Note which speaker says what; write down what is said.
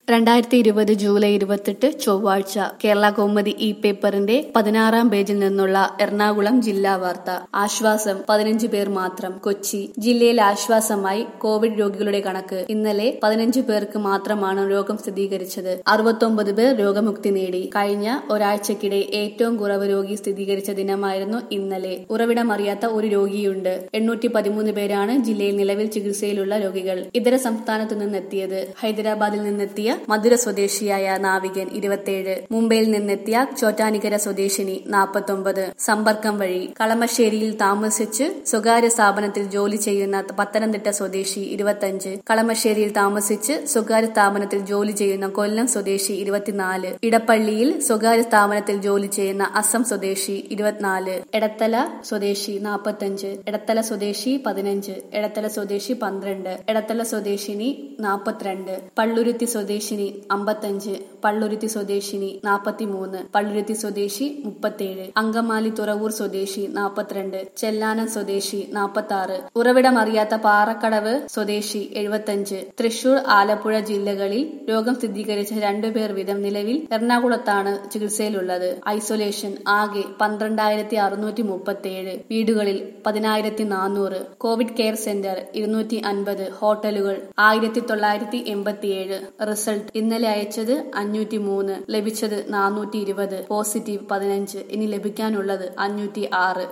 Speaker 1: രണ്ടായിരത്തി ഇരുപത് ജൂലൈ ഇരുപത്തെട്ട് ചൊവ്വാഴ്ച കേരള കൗമുദി ഇ പേപ്പറിന്റെ പതിനാറാം പേജിൽ നിന്നുള്ള എറണാകുളം ജില്ലാ വാർത്ത ആശ്വാസം പതിനഞ്ച് പേർ മാത്രം കൊച്ചി ജില്ലയിൽ ആശ്വാസമായി കോവിഡ് രോഗികളുടെ കണക്ക് ഇന്നലെ പതിനഞ്ച് പേർക്ക് മാത്രമാണ് രോഗം സ്ഥിരീകരിച്ചത് അറുപത്തൊമ്പത് പേർ രോഗമുക്തി നേടി കഴിഞ്ഞ ഒരാഴ്ചക്കിടെ ഏറ്റവും കുറവ് രോഗി സ്ഥിരീകരിച്ച ദിനമായിരുന്നു ഇന്നലെ ഉറവിടമറിയാത്ത ഒരു രോഗിയുണ്ട് എണ്ണൂറ്റി പതിമൂന്ന് പേരാണ് ജില്ലയിൽ നിലവിൽ ചികിത്സയിലുള്ള രോഗികൾ ഇതര സംസ്ഥാനത്തു നിന്നെത്തിയത് ഹൈദരാബാദിൽ നിന്നെത്തിയ മധുര സ്വദേശിയായ നാവികൻ ഇരുപത്തിയേഴ് മുംബൈയിൽ നിന്നെത്തിയ ചോറ്റാനിക്കര സ്വദേശിനി നാൽപ്പത്തൊമ്പത് സമ്പർക്കം വഴി കളമശ്ശേരിയിൽ താമസിച്ച് സ്വകാര്യ സ്ഥാപനത്തിൽ ജോലി ചെയ്യുന്ന പത്തനംതിട്ട സ്വദേശി ഇരുപത്തഞ്ച് കളമശ്ശേരിയിൽ താമസിച്ച് സ്വകാര്യ സ്ഥാപനത്തിൽ ജോലി ചെയ്യുന്ന കൊല്ലം സ്വദേശി ഇരുപത്തിനാല് ഇടപ്പള്ളിയിൽ സ്വകാര്യ സ്ഥാപനത്തിൽ ജോലി ചെയ്യുന്ന അസം സ്വദേശി ഇരുപത്തിനാല് എടത്തല സ്വദേശി നാൽപ്പത്തഞ്ച് എടത്തല സ്വദേശി പതിനഞ്ച് എടത്തല സ്വദേശി പന്ത്രണ്ട് എടത്തല സ്വദേശിനി നാൽപ്പത്തിരണ്ട് പള്ളുരുത്തി സ്വദേശിനി അമ്പത്തഞ്ച് പള്ളുരുത്തി സ്വദേശിനി നാൽപ്പത്തിമൂന്ന് പള്ളുരുത്തി സ്വദേശി മുപ്പത്തേഴ് അങ്കമാലി തുറവൂർ സ്വദേശി നാൽപ്പത്തിരണ്ട് ചെല്ലാനം സ്വദേശി നാൽപ്പത്തി ആറ് ഉറവിടമറിയാത്ത പാറക്കടവ് സ്വദേശി എഴുപത്തഞ്ച് തൃശൂർ ആലപ്പുഴ ജില്ലകളിൽ രോഗം സ്ഥിരീകരിച്ച രണ്ടുപേർ വീതം നിലവിൽ എറണാകുളത്താണ് ചികിത്സയിലുള്ളത് ഐസൊലേഷൻ ആകെ പന്ത്രണ്ടായിരത്തി അറുന്നൂറ്റി മുപ്പത്തിയേഴ് വീടുകളിൽ പതിനായിരത്തി നാനൂറ് കോവിഡ് കെയർ സെന്റർ ഇരുന്നൂറ്റി അൻപത് ഹോട്ടലുകൾ ആയിരത്തി തൊള്ളായിരത്തി എൺപത്തിയേഴ് റിസൾട്ട് ഇന്നലെ അയച്ചത് അഞ്ഞൂറ്റി മൂന്ന് ലഭിച്ചത് നാനൂറ്റി ഇരുപത് പോസിറ്റീവ് പതിനഞ്ച് ഇനി ലഭിക്കാനുള്ളത് അഞ്ഞൂറ്റി ആറ്